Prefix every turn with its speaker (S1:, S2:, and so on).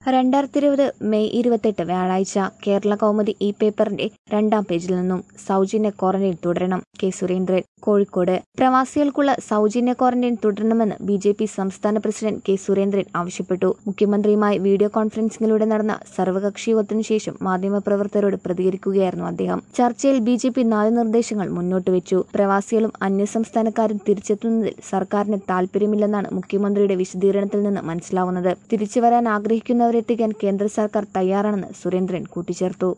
S1: രണ്ടായിരത്തി ഇരുപത് മെയ് ഇരുപത്തെട്ട് വ്യാഴാഴ്ച കേരള കൗമുദി ഇ പേപ്പറിന്റെ രണ്ടാം പേജിൽ നിന്നും സൗജന്യ ക്വാറന്റൈൻ തുടരണം കെ സുരേന്ദ്രൻ കോഴിക്കോട് പ്രവാസികൾക്കുള്ള സൗജന്യ ക്വാറന്റൈൻ തുടരണമെന്ന് ബി ജെ പി സംസ്ഥാന പ്രസിഡന്റ് കെ സുരേന്ദ്രൻ ആവശ്യപ്പെട്ടു മുഖ്യമന്ത്രിയുമായി വീഡിയോ കോൺഫറൻസിംഗിലൂടെ നടന്ന സർവകക്ഷി യോഗത്തിനു ശേഷം മാധ്യമപ്രവർത്തകരോട് പ്രതികരിക്കുകയായിരുന്നു അദ്ദേഹം ചർച്ചയിൽ ബി ജെ പി നാല് നിർദ്ദേശങ്ങൾ മുന്നോട്ട് വെച്ചു പ്രവാസികളും അന്യസംസ്ഥാനക്കാരും തിരിച്ചെത്തുന്നതിൽ സർക്കാരിന് താൽപര്യമില്ലെന്നാണ് മുഖ്യമന്ത്രിയുടെ വിശദീകരണത്തിൽ നിന്ന് മനസ്സിലാവുന്നത് തിരിച്ചുവരാൻ ആഗ്രഹിക്കുന്നവരെത്തിക്കാൻ കേന്ദ്ര സർക്കാർ തയ്യാറാണെന്ന് സുരേന്ദ്രൻ കൂട്ടിച്ചേർത്തു